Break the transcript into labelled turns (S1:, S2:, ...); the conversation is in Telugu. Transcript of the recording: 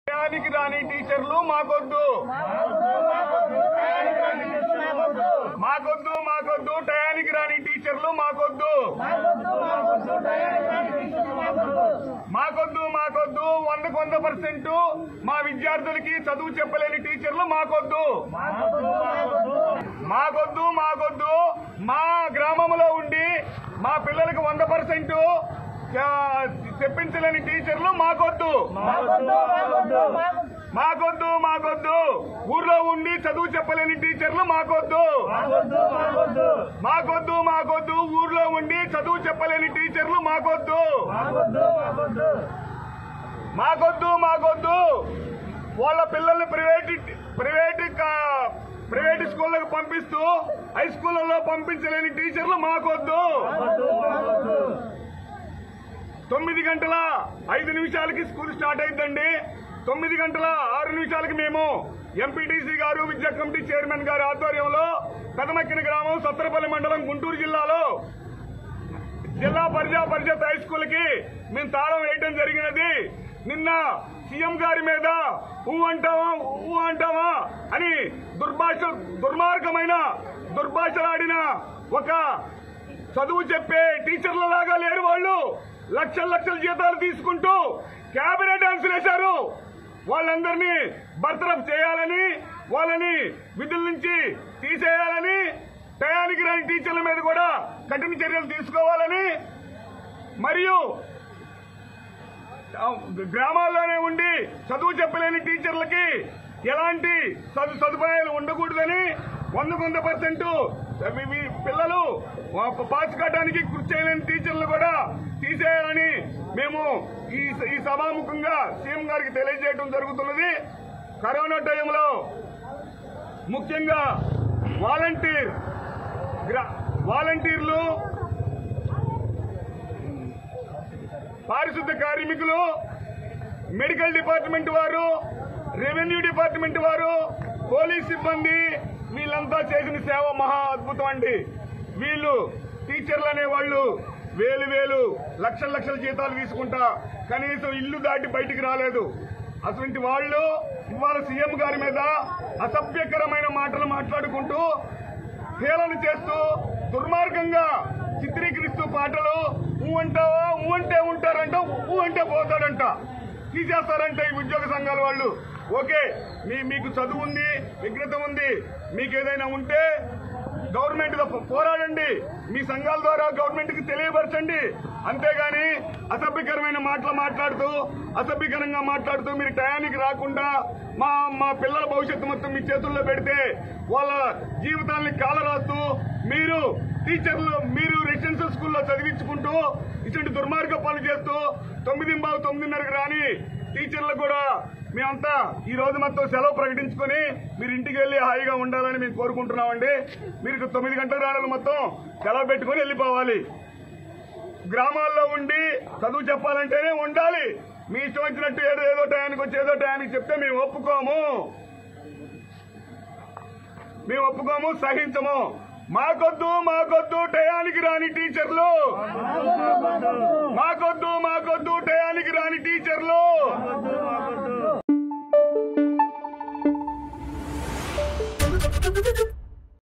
S1: టయానికి రాని టీచర్లు మాకొద్దు మాకొద్దు మాకొద్దు టయానికి రాని టీచర్లు మాకొద్దు మాకొద్దు మాకొద్దు వందకు వంద పర్సెంట్ మా విద్యార్థులకి చదువు చెప్పలేని టీచర్లు మాకొద్దు మాకొద్దు మాకొద్దు మా గ్రామంలో ఉండి మా పిల్లలకు వంద పర్సెంట్ చెప్పించలేని టీచర్లు మాకొద్దు మాకొద్దు మాకొద్దు ఊర్లో ఉండి చదువు చెప్పలేని టీచర్లు మాకొద్దు మాకొద్దు మాకొద్దు ఊర్లో ఉండి చదువు చెప్పలేని టీచర్లు మాకొద్దు మాకొద్దు మాకొద్దు వాళ్ళ పిల్లల్ని ప్రైవేట్ ప్రైవేట్ కా- ప్రైవేట్ స్కూళ్ళకు పంపిస్తూ హై స్కూళ్ళలో పంపించలేని టీచర్లు మాకొద్దు తొమ్మిది గంటల ఐదు నిమిషాలకి స్కూల్ స్టార్ట్ అయిందండి తొమ్మిది గంటల ఆరు నిమిషాలకి మేము ఎంపీటీసీ గారు విద్యా కమిటీ చైర్మన్ గారి ఆధ్వర్యంలో పెదమక్కిన గ్రామం సత్తరపల్లి మండలం గుంటూరు జిల్లాలో జిల్లా పరిజా పరిషత్ హై స్కూల్ కి మేము తాళం వేయడం జరిగినది నిన్న సీఎం గారి మీద ఊ అంటావా ఊ అంటావా అని దుర్భాష దుర్మార్గమైన దుర్భాషలాడిన ఒక చదువు చెప్పే టీచర్ల లాగా లేరు వాళ్ళు లక్షల లక్షల జీతాలు తీసుకుంటూ కేబినెట్ డాన్సులు వేశారు వాళ్ళందరినీ బర్తరఫ్ చేయాలని వాళ్ళని విధుల నుంచి తీసేయాలని టయానికి రాని టీచర్ల మీద కూడా కఠిన చర్యలు తీసుకోవాలని మరియు ఆ, గ్రామాల్లోనే ఉండి చదువు చెప్పలేని టీచర్లకి ఎలాంటి సదు- సదుపాయాలు ఉండకూడదని వందకు వంద పర్సెంట్ పిల్లలు ఆ, పాస్ కావడానికి కృషి చేయలేని టీచర్లు కూడా తీసేయాలని మేము ఈ ఈ సభాముఖంగా సీఎం గారికి తెలియజేయడం జరుగుతున్నది కరోనా టైంలో ముఖ్యంగా వాలంటీర్ గ్రా- వాలంటీర్లు పారిశుద్ధ కార్మికులు మెడికల్ డిపార్ట్మెంట్ వారు రెవెన్యూ డిపార్ట్మెంట్ వారు పోలీస్ సిబ్బంది వీళ్ళంతా చేసిన సేవ మహా అద్భుతం అండి వీళ్ళు టీచర్లు అనే వాళ్ళు వేలు వేలు లక్షల లక్షల జీతాలు తీసుకుంటా కనీసం ఇల్లు దాటి బయటికి రాలేదు అటువంటి వాళ్ళు ఇవాళ సీఎం గారి మీద అసభ్యకరమైన మాటలు మాట్లాడుకుంటూ హేళన చేస్తూ దుర్మార్గంగా చిత్రీకరిస్తూ పాటలు ఊ అంటావా ఊ అంటే ఉంటారంట ఊ అంటే పోతాడంట తీసేస్తారంట ఈ ఉద్యోగ సంఘాల వాళ్ళు ఓకే మీ మీకు చదువు ఉంది విఘ్నత ఉంది మీకు ఏదైనా ఉంటే గవర్నమెంట్ తో పోరాడండి మీ సంఘాల ద్వారా గవర్నమెంట్ కి తెలియపరచండి అంతేగాని అసభ్యకరమైన మాటలు మాట్లాడుతూ అసభ్యకరంగా మాట్లాడుతూ మీరు టయానికి రాకుండా మా మా పిల్లల భవిష్యత్తు మొత్తం మీ చేతుల్లో పెడితే వాళ్ళ జీవితాల్ని కాలరాస్తూ మీరు టీచర్లు మీరు రెసిడెన్షియల్ స్కూల్లో చదివించుకుంటూ ఇటువంటి దుర్మార్గ పనులు చేస్తూ తొమ్మిది బావు తొమ్మిదిన్నరకు రాని టీచర్లు కూడా మేమంతా ఈ రోజు మొత్తం సెలవు ప్రకటించుకొని మీరు ఇంటికి వెళ్లి హాయిగా ఉండాలని మేము కోరుకుంటున్నామండి మీరు తొమ్మిది గంటల రాణాలు మొత్తం సెలవు పెట్టుకొని వెళ్ళిపోవాలి గ్రామాల్లో ఉండి చదువు చెప్పాలంటేనే ఉండాలి మీ ఇష్టం వచ్చినట్టు ఏదో ఏదో టయానికి వచ్చి ఏదో టయానికి చెప్తే మేము ఒప్పుకోము మేము ఒప్పుకోము సహించము మాకొద్దు మాకొద్దు టయానికి రాని టీచర్లు మాకొద్దు మాకొద్దు టయానికి రాని టీచర్లు
S2: Thank you.